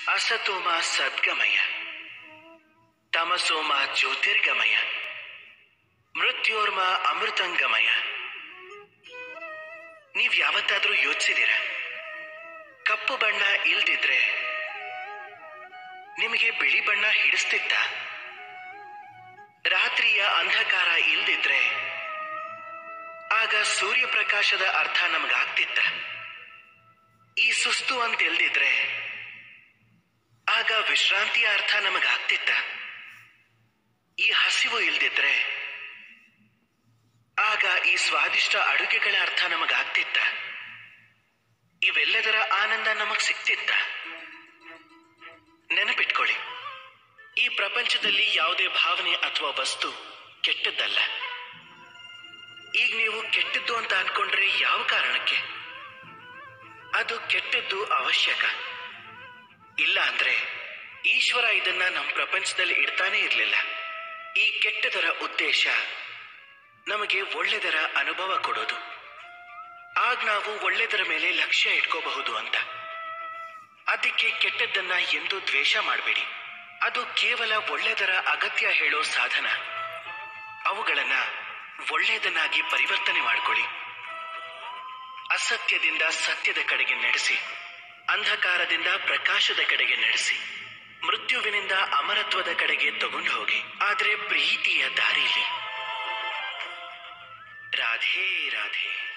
ಅಸತೋಮ ಸದ್ಗಮಯ ತಮಸೋಮ ಜ್ಯೋತಿರ್ಗಮಯ ಮೃತ್ಯೋರ್ಮ ಅಮೃತಂಗಮಯ ನೀವ್ ಯಾವತ್ತಾದ್ರೂ ಯೋಚಿಸಿದಿರ ಕಪ್ಪು ಬಣ್ಣ ಇಲ್ದಿದ್ರೆ ನಿಮಗೆ ಬಿಳಿ ಬಣ್ಣ ಹಿಡಿಸ್ತಿತ್ತ ರಾತ್ರಿಯ ಅಂಧಕಾರ ಇಲ್ದಿದ್ರೆ ಆಗ ಸೂರ್ಯಪ್ರಕಾಶದ ಅರ್ಥ ನಮಗಾಗ್ತಿತ್ತ ಈ ಸುಸ್ತು ಅಂತ ಇಲ್ದಿದ್ರೆ ಆಗ ವಿಶ್ರಾಂತಿಯ ಅರ್ಥ ನಮಗಾಗ್ತಿತ್ತ ಈ ಹಸಿವು ಇಲ್ದಿದ್ರೆ ಆಗ ಈ ಸ್ವಾದಿಷ್ಟ ಅಡುಗೆಗಳ ಅರ್ಥ ನಮಗಾಗ್ತಿತ್ತ ಇವೆಲ್ಲದರ ಆನಂದ ನಮಗ್ ಸಿಕ್ತಿತ್ತ ನೆನಪಿಟ್ಕೊಳ್ಳಿ ಈ ಪ್ರಪಂಚದಲ್ಲಿ ಯಾವುದೇ ಭಾವನೆ ಅಥವಾ ವಸ್ತು ಕೆಟ್ಟದ್ದಲ್ಲ ಈಗ ನೀವು ಕೆಟ್ಟದ್ದು ಅಂತ ಅನ್ಕೊಂಡ್ರೆ ಯಾವ ಕಾರಣಕ್ಕೆ ಅದು ಕೆಟ್ಟದ್ದು ಅವಶ್ಯಕ ಇಲ್ಲ ಅಂದ್ರೆ ಈಶ್ವರ ಇದನ್ನ ನಮ್ಮ ಪ್ರಪಂಚದಲ್ಲಿ ಇಡ್ತಾನೆ ಇರಲಿಲ್ಲ ಈ ಕೆಟ್ಟದರ ಉದ್ದೇಶ ನಮಗೆ ಒಳ್ಳೆದರ ಅನುಭವ ಕೊಡೋದು ಆಗ ನಾವು ಒಳ್ಳೆದರ ಮೇಲೆ ಲಕ್ಷ್ಯ ಇಟ್ಕೋಬಹುದು ಅಂತ ಅದಕ್ಕೆ ಕೆಟ್ಟದ್ದನ್ನ ಎಂದೂ ದ್ವೇಷ ಮಾಡಬೇಡಿ ಅದು ಕೇವಲ ಒಳ್ಳೆದರ ಅಗತ್ಯ ಹೇಳೋ ಸಾಧನ ಅವುಗಳನ್ನ ಒಳ್ಳೆಯದನ್ನಾಗಿ ಪರಿವರ್ತನೆ ಮಾಡಿಕೊಳ್ಳಿ ಅಸತ್ಯದಿಂದ ಸತ್ಯದ ಕಡೆಗೆ ನಡೆಸಿ ಅಂಧಕಾರದಿಂದ ಪ್ರಕಾಶದ ಕಡೆಗೆ ನಡೆಸಿ ಮೃತ್ಯುವಿನಿಂದ ಅಮರತ್ವದ ಕಡೆಗೆ ತಗೊಂಡು ಹೋಗಿ ಆದ್ರೆ ಪ್ರೀತಿಯ ದಾರಿಲಿ ರಾಧೇ ರಾಧೇ